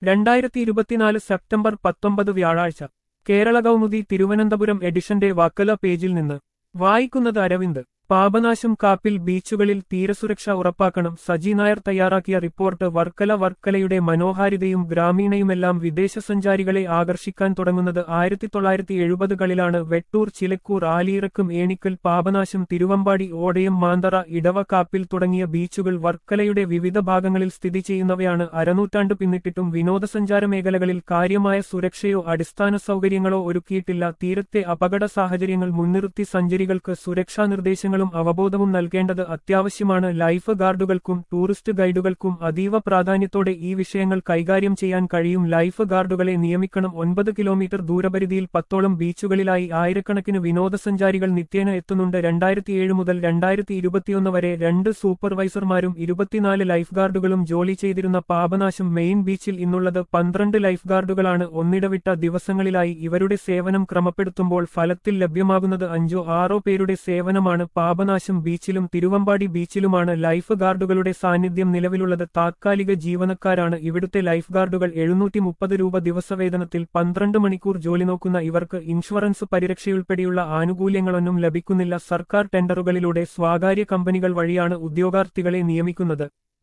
രണ്ടായിരത്തി ഇരുപത്തിനാല് സെപ്റ്റംബർ പത്തൊമ്പത് വ്യാഴാഴ്ച കേരള കൗമുദി തിരുവനന്തപുരം എഡിഷന്റെ വക്കല പേജിൽ നിന്ന് വായിക്കുന്നത് അരവിന്ദ് പാപനാശം കാപ്പിൽ ബീച്ചുകളിൽ തീരസുരക്ഷ ഉറപ്പാക്കണം സജി നായർ തയ്യാറാക്കിയ റിപ്പോർട്ട് വർക്കല വർക്കലയുടെ മനോഹാരിതയും ഗ്രാമീണയുമെല്ലാം വിദേശസഞ്ചാരികളെ ആകർഷിക്കാൻ തുടങ്ങുന്നത് ആയിരത്തി തൊള്ളായിരത്തി എഴുപതുകളിലാണ് വെട്ടൂർ ചിലക്കൂർ ആലിയിറക്കും ഏണിക്കൽ പാപനാശം തിരുവമ്പാടി ഓടയം മാന്തറ ഇടവ കാപ്പിൽ തുടങ്ങിയ ബീച്ചുകൾ വർക്കലയുടെ വിവിധ ഭാഗങ്ങളിൽ സ്ഥിതി ചെയ്യുന്നവയാണ് അരനൂറ്റാണ്ട് പിന്നിട്ടിട്ടും വിനോദസഞ്ചാര മേഖലകളിൽ കാര്യമായ സുരക്ഷയോ അടിസ്ഥാന സൗകര്യങ്ങളോ ഒരുക്കിയിട്ടില്ല തീരത്തെ അപകട സാഹചര്യങ്ങൾ മുൻനിർത്തി സഞ്ചരികൾക്ക് സുരക്ഷാ നിർദ്ദേശങ്ങളും അവബോധവും നൽകേണ്ടത് അത്യാവശ്യമാണ് ലൈഫ് ഗാർഡുകൾക്കും ടൂറിസ്റ്റ് ഗൈഡുകൾക്കും അതീവ പ്രാധാന്യത്തോടെ ഈ വിഷയങ്ങൾ കൈകാര്യം ചെയ്യാൻ കഴിയും ലൈഫ് ഗാർഡുകളെ നിയമിക്കണം ഒൻപത് കിലോമീറ്റർ ദൂരപരിധിയിൽ പത്തോളം ബീച്ചുകളിലായി ആയിരക്കണക്കിന് വിനോദസഞ്ചാരികൾ നിത്യേന എത്തുന്നുണ്ട് രണ്ടായിരത്തിയേഴ് മുതൽ രണ്ടായിരത്തി ഇരുപത്തിയൊന്ന് വരെ രണ്ട് സൂപ്പർവൈസർമാരും ഇരുപത്തിനാല് ലൈഫ് ഗാർഡുകളും ജോലി ചെയ്തിരുന്ന പാപനാശം മെയിൻ ബീച്ചിൽ ഇന്നുള്ളത് പന്ത്രണ്ട് ലൈഫ് ഗാർഡുകളാണ് ഒന്നിടവിട്ട ദിവസങ്ങളിലായി ഇവരുടെ സേവനം ക്രമപ്പെടുത്തുമ്പോൾ ഫലത്തിൽ ലഭ്യമാകുന്നത് അഞ്ചോ ആറോ പേരുടെ സേവനമാണ് പാപനാശം ബീച്ചിലും തിരുവമ്പാടി ബീച്ചിലുമാണ് ലൈഫ് ഗാർഡുകളുടെ സാന്നിധ്യം നിലവിലുള്ളത് താത്കാലിക ജീവനക്കാരാണ് ഇവിടുത്തെ ലൈഫ് ഗാർഡുകൾ എഴുന്നൂറ്റി മുപ്പത് രൂപ ദിവസവേതനത്തിൽ പന്ത്രണ്ട് മണിക്കൂർ ജോലി നോക്കുന്ന ഇവർക്ക് ഇൻഷുറൻസ് പരിരക്ഷയുൾപ്പെടെയുള്ള ആനുകൂല്യങ്ങളൊന്നും ലഭിക്കുന്നില്ല സർക്കാർ ടെൻഡറുകളിലൂടെ സ്വകാര്യ കമ്പനികൾ വഴിയാണ് ഉദ്യോഗാർത്ഥികളെ നിയമിക്കുന്നത്